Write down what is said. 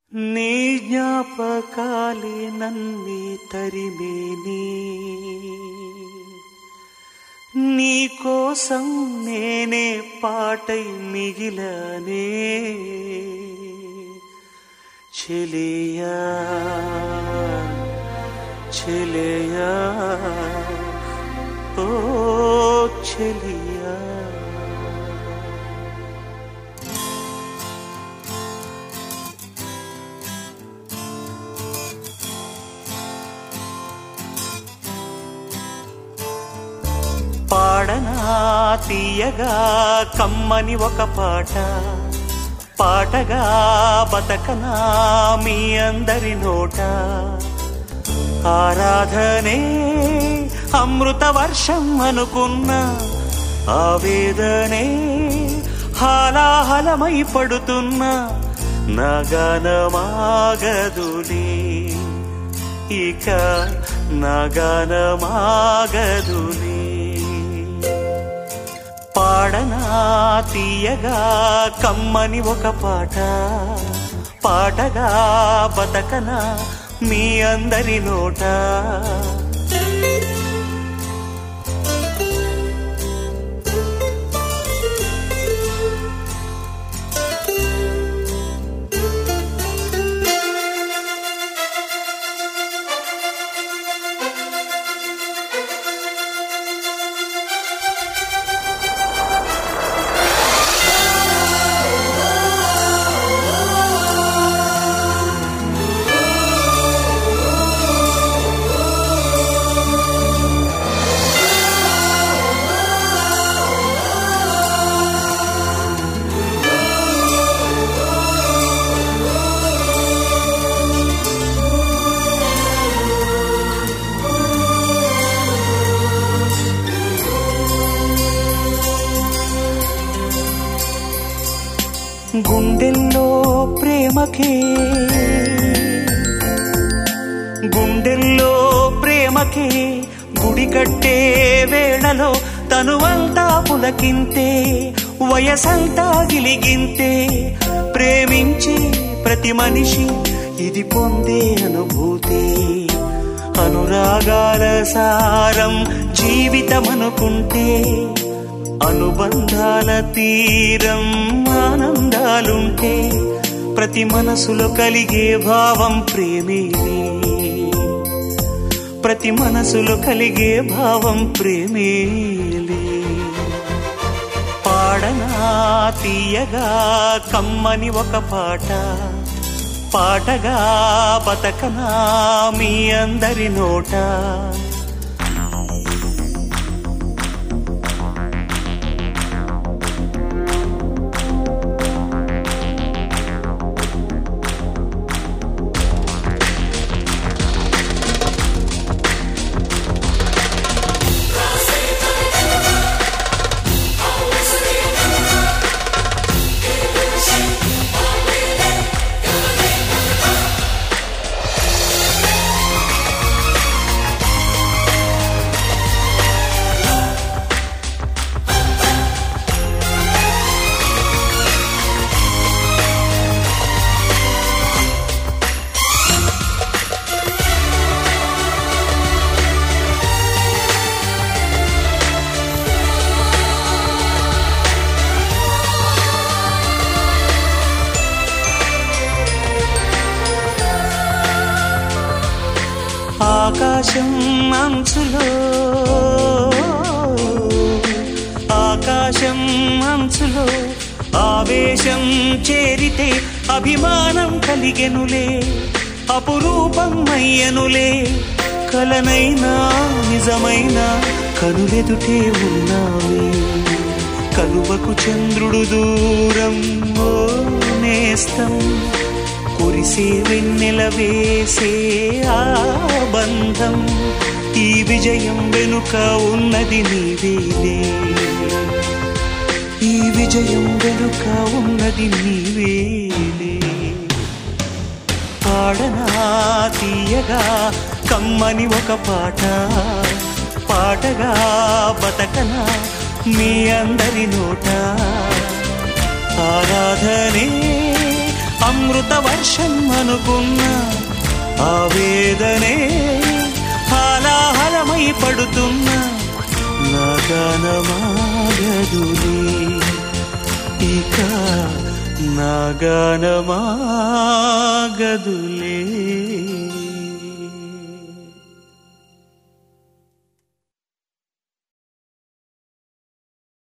నీ జ్ఞాపకాలే నన్నే తరిమేని నీ కోసం నేనే పాటై మిగిలానే చెలియా చెలియా ఓ చెలియా పాడనా తీయగా కమ్మని ఒక పాట పాటగా బతకనా మీ అందరి నోట ఆరాధనే అమృత వర్షం అనుకున్న ఆవేదనే హాలాహలమై పడుతున్న నగనమాగదులే ఇక నగనమాగదులే పాడనా తీయగా కమ్మని ఒక పాట పాటగా బతకనా మీ అందరి నోట గుండెల్లో ప్రేమకే గుండెల్లో ప్రేమకే గుడి కట్టే వేళలో తనువంతా పులకింతే వయసంతా గిలిగింతే ప్రేమించే ప్రతి మనిషి ఇది పొందే అనుభూతి అనురాగాల సారం జీవితం అనుకుంటే అనుబంధాల తీరం ఆనందాలుంటే ప్రతి మనసులో కలిగే భావం ప్రేమేలే ప్రతి మనసులో కలిగే భావం ప్రేమేలే పాడనా తీయగా కమ్మని ఒక పాట పాటగా బతకనా మీ అందరి నోట ఆకాశం అంచులో ఆకాశం అంచులో ఆవేశం చేరితే అభిమానం కలిగెనులే అపురూపం అయ్యనులే కలనైనా నిజమైన కనులెదుటే ఉన్నావే కలువకు చంద్రుడు దూరం ఓ నేస్తం కురిసే వెన్నెల వేసే ఆ బంధం ఈ విజయం వెనుక ఉన్నది నీవేలే ఈ విజయం వెనుక ఉన్నది నీవేలే పాడనా తీయగా కమ్మని ఒక పాట పాటగా బతకనా మీ అందరి నోట ఆరాధనే అమృత వర్షం అనుకున్న ఆవేదనే హాలాహలమై పడుతున్న నా గానమాగదులే ఇక నా గానమాగదులే